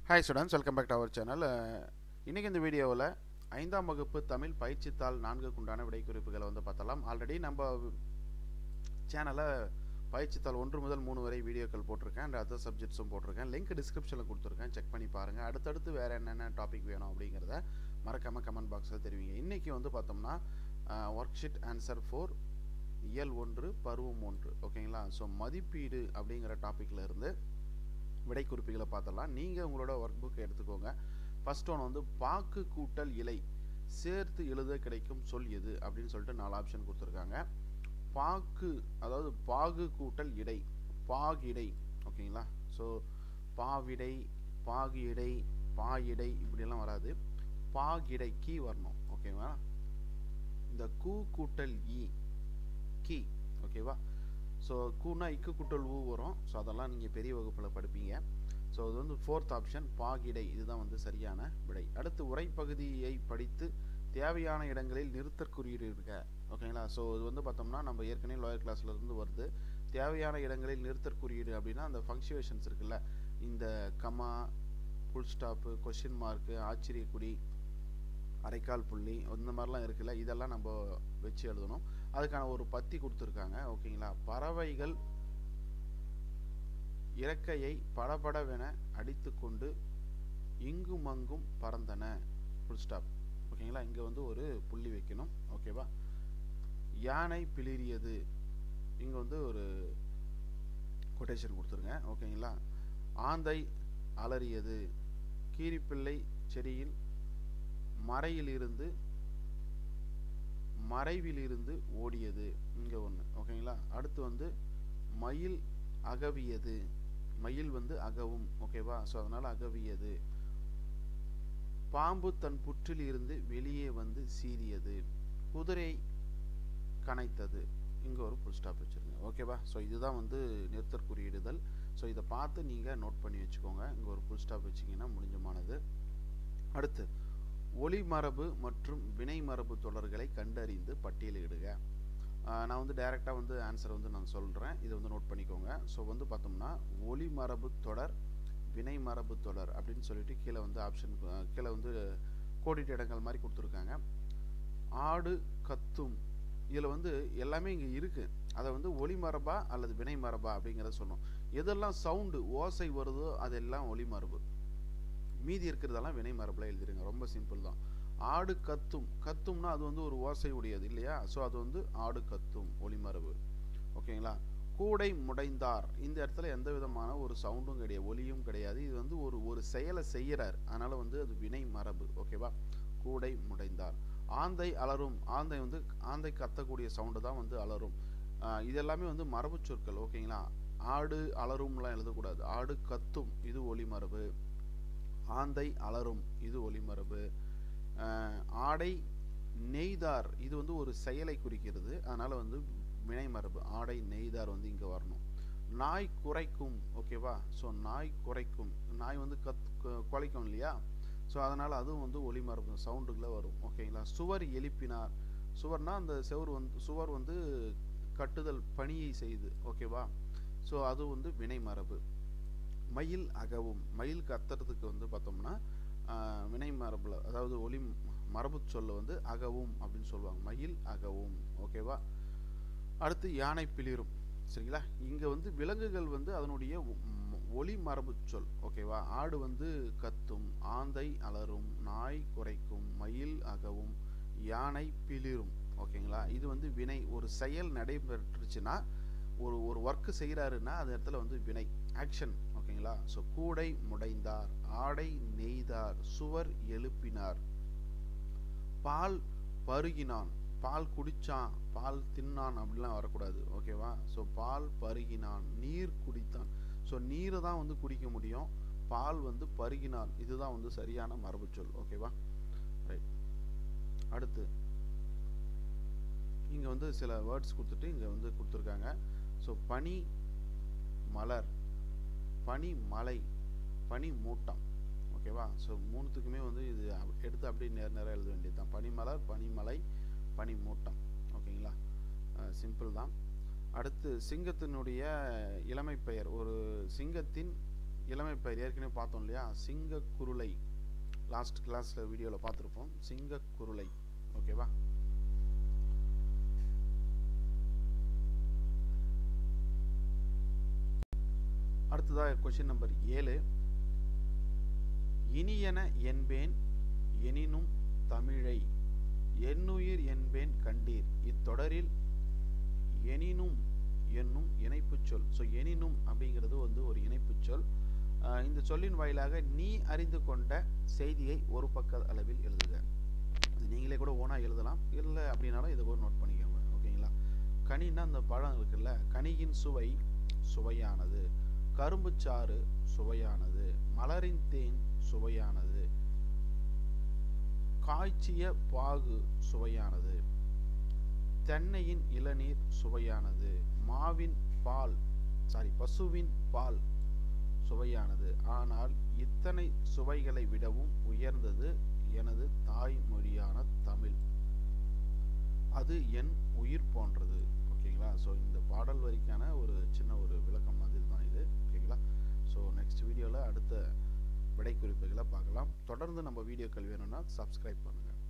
hi students welcome back to our channel இன்றைக்கி இந்த வீடியோவில் ஐந்தாம் வகுப்பு தமிழ் பயிற்சித்தாள் நான்குக்குண்டான விடை குறிப்புகளை வந்து பார்த்தலாம் ஆல்ரெடி நம்ம சேனலை பயிற்சித்தாள் ஒன்று முதல் மூணு வரை வீடியோக்கள் போட்டிருக்கேன் அண்ட் அதர் சப்ஜெக்ட்ஸும் போட்டிருக்கேன் லிங்க் டிஸ்கிரிப்ஷனில் கொடுத்துருக்கேன் செக் பண்ணி பாருங்கள் அடுத்தடுத்து வேறு என்னென்ன டாபிக் வேணும் அப்படிங்கிறத மறக்காமல் கமெண்ட் பாக்ஸில் தெரிவிங்க இன்றைக்கி வந்து பார்த்தோம்னா ஒர்க் ஷீட் ஆன்சர் ஃபோர் இயல் ஒன்று பருவம் ஒன்று ஓகேங்களா ஸோ மதிப்பீடு அப்படிங்கிற டாப்பிக்கில் இருந்து விடை குறிப்புகளை பார்த்தலாம் நீங்கள் உங்களோட ஒர்க் புக் எடுத்துக்கோங்க ஃபர்ஸ்ட் ஒன் வந்து பாக்கு கூட்டல் இலை சேர்த்து எழுத கிடைக்கும் சொல் எது அப்படின்னு சொல்லிட்டு நாலு ஆப்ஷன் கொடுத்துருக்காங்க பாக்கு அதாவது பாகு கூட்டல் இடை பாகிடை ஓகேங்களா ஸோ பாவிடை பாகு இடை பாயிடை இப்படியெல்லாம் வராது பாகிடை கீ வரணும் ஓகேவா இந்த கூ கூட்டல் இ கீ ஓகேவா ஸோ கூனா இக்கு குட்டல் ஊ வரும் ஸோ அதெல்லாம் நீங்கள் பெரிய வகுப்பில் படிப்பீங்க ஸோ இது வந்து ஃபோர்த் ஆப்ஷன் பாகிடை இதுதான் வந்து சரியான விடை அடுத்து உரைப்பகுதியை படித்து தேவையான இடங்களில் நிறுத்தற் குறியீடு இருக்க ஓகேங்களா ஸோ இது வந்து பார்த்தோம்னா நம்ம ஏற்கனவே லோயர் கிளாஸ்ல இருந்து வருது தேவையான இடங்களில் நிறுத்தற் குறியீடு அப்படின்னா அந்த ஃபங்க்சுவேஷன்ஸ் இருக்குல்ல இந்த comma full stop question mark ஆச்சரியக்குடி அரைக்கால் புள்ளி இந்த மாதிரிலாம் இருக்குல்ல இதெல்லாம் நம்ம வச்சு எழுதணும் அதுக்கான ஒரு பத்தி கொடுத்துருக்காங்க ஓகேங்களா பறவைகள் இறக்கையை படபடவென அடித்து கொண்டு இங்கும் அங்கும் பறந்தன ஃபுல் ஸ்டாப் ஓகேங்களா இங்கே வந்து ஒரு புள்ளி வைக்கணும் ஓகேவா யானை பிளிரியது இங்கே வந்து ஒரு கொட்டேஷன் கொடுத்துருங்க ஓகேங்களா ஆந்தை அலறியது கீரிப்பிள்ளை செடியில் மறையிலிருந்து மறைவிலிருந்து ஓடியது இங்கே ஒன்று ஓகேங்களா அடுத்து வந்து மயில் அகவியது மயில் வந்து அகவும் ஓகேவா ஸோ அதனால் அகவியது பாம்பு தன் புற்றில் இருந்து வெளியே வந்து சீறியது குதிரை கனைத்தது இங்கே ஒரு புல் ஸ்டாப் வச்சுருங்க ஓகேவா ஸோ இதுதான் வந்து நிறுத்தற் குறியீடுதல் ஸோ இதை பார்த்து நீங்கள் நோட் பண்ணி வச்சுக்கோங்க இங்கே ஒரு புல் ஸ்டாப் வச்சிங்கன்னா முடிஞ்சமானது அடுத்து ஒளி மரபு மற்றும் வினை மரபு தொடர்களை கண்டறிந்து பட்டியலிடுக நான் வந்து டைரெக்டாக வந்து ஆன்சர் வந்து நான் சொல்கிறேன் இதை வந்து நோட் பண்ணிக்கோங்க ஸோ வந்து பார்த்தோம்னா ஒளி மரபு தொடர் வினை மரபு தொடர் அப்படின்னு சொல்லிட்டு கீழே வந்து ஆப்ஷன் கீழே வந்து கோடிட்ட இடங்கள் மாதிரி கொடுத்துருக்காங்க ஆடு கத்தும் இதில் வந்து எல்லாமே இங்கே இருக்குது அதை வந்து ஒளி மரபா அல்லது வினை மரபா அப்படிங்கிறத சொல்லணும் எதெல்லாம் சவுண்டு ஓசை வருதோ அதெல்லாம் ஒளி மரபு மீதி இருக்கிறதெல்லாம் வினை மரபில் எழுதிருங்க ரொம்ப சிம்பிள் தான் ஆடு கத்தும் கத்தும்னா அது வந்து ஒரு ஓசை உடையது இல்லையா ஸோ அது வந்து ஆடு கத்தும் ஒளிமரபு ஓகேங்களா கூடை முடைந்தார் இந்த இடத்துல எந்த விதமான ஒரு சவுண்டும் கிடையாது ஒலியும் கிடையாது இது வந்து ஒரு ஒரு செயலை செய்கிறார் அதனால் வந்து அது வினை மரபு ஓகேவா கூடை முடைந்தார் ஆந்தை அலரும் ஆந்தை வந்து ஆந்தை கத்தக்கூடிய சவுண்டு தான் வந்து அலரும் இது எல்லாமே வந்து மரபு சொற்கள் ஓகேங்களா ஆடு அலரும்லாம் எழுதக்கூடாது ஆடு கத்தும் இது ஒளி மரபு ஆந்தை அலரும் இது ஒளிமரபு ஆடை நெய்தார் இது வந்து ஒரு செயலை குறிக்கிறது அதனால் வந்து வினைமரபு ஆடை நெய்தார் வந்து இங்கே வரணும் நாய் குறைக்கும் ஓகேவா ஸோ நாய் குறைக்கும் நாய் வந்து கத் குலைக்கும் இல்லையா ஸோ அதனால் அதுவும் வந்து ஒளிமரபு சவுண்டுக்குள்ளே வரும் ஓகேங்களா சுவர் எழுப்பினார் சுவர்னால் அந்த செவர் வந்து சுவர் வந்து கட்டுதல் பணியை செய்து ஓகேவா ஸோ அது வந்து வினைமரபு மயில் அகவும் மயில் கத்துறதுக்கு வந்து பார்த்தோம்னா வினை மரபில் அதாவது ஒளி மரபு சொல்ல வந்து அகவும் அப்படின்னு சொல்லுவாங்க மயில் அகவும் ஓகேவா அடுத்து யானை பிளிரும் சரிங்களா இங்கே வந்து விலங்குகள் வந்து அதனுடைய ஒளி மரபு சொல் ஓகேவா ஆடு வந்து கத்தும் ஆந்தை அலரும் நாய் குறைக்கும் மயில் அகவும் யானை பிளிரும் ஓகேங்களா இது வந்து வினை ஒரு செயல் நடைபெற்றுச்சுன்னா ஒரு ஒரு ஒர்க்கு செய்கிறாருன்னா அந்த இடத்துல வந்து வினை ஆக்ஷன் ஓகேங்களா ஸோ கூடை முடைந்தார் ஆடை நெய்தார் சுவர் எழுப்பினார் பால் பருகினான் பால் குடிச்சான் பால் தின்னான் அப்படிலாம் வரக்கூடாது ஓகேவா ஸோ பால் பருகினான் நீர் குடித்தான் ஸோ நீரை தான் வந்து குடிக்க முடியும் பால் வந்து பருகினான் இதுதான் வந்து சரியான மரபு சொல் ஓகேவா ரைட் அடுத்து இங்கே வந்து சில வேர்ட்ஸ் கொடுத்துட்டு இங்கே வந்து கொடுத்துருக்காங்க ஸோ பனி மலர் பனி மலை பனி மூட்டம் ஓகேவா ஸோ மூணுத்துக்குமே வந்து இது எடுத்து அப்படியே நேர் நேராக எழுத வேண்டியது தான் பனிமலர் பனிமலை பனி மூட்டம் ஓகேங்களா சிம்பிள் தான் அடுத்து சிங்கத்தினுடைய இளமை பெயர் ஒரு சிங்கத்தின் இளமை பெயர் ஏற்கனவே பார்த்தோம் இல்லையா சிங்க குருளை லாஸ்ட் கிளாஸில் வீடியோவில் பார்த்துருப்போம் சிங்க குருளை ஓகேவா அடுத்ததாக கொஷின் நம்பர் ஏழு இனியன என்பேன் எனினும் தமிழை என்னுயிர் என்பேன் கண்டீர் இத்தொடரில் எனினும் என்னும் இணைப்புச் சொல் ஸோ எனினும் அப்படிங்கிறது வந்து ஒரு இணைப்புச் சொல் ஆஹ் இந்த சொல்லின் வாயிலாக நீ அறிந்து கொண்ட செய்தியை ஒரு பக்க அளவில் எழுதுக இது நீங்களே கூட ஓனாக எழுதலாம் இல்லை அப்படின்னாலும் இதை கூட நோட் பண்ணிக்கோங்க ஓகேங்களா கனின்னா அந்த பழம் இருக்குல்ல கனியின் சுவை சுவையானது கரும்புச்சாறு சுவையானது மலரின் தேன் சுவையானது காய்ச்சிய பாகு சுவையானது தென்னையின் இளநீர் சுவையானது மாவின் பால் சாரி பசுவின் பால் சுவையானது ஆனால் இத்தனை சுவைகளை விடவும் உயர்ந்தது எனது தாய்மொழியான தமிழ் அது என் உயிர் போன்றது ஓகேங்களா ஸோ இந்த பாடல் வரிக்கான ஒரு சின்ன ஒரு விளக்கம் மாதிரி தான் இது ஓகேங்களா ஸோ நெக்ஸ்ட் வீடியோவில் அடுத்த விடை குறிப்புகளை பார்க்கலாம் தொடர்ந்து நம்ம வீடியோக்கள் வேணும்னா சப்ஸ்கிரைப் பண்ணுங்கள்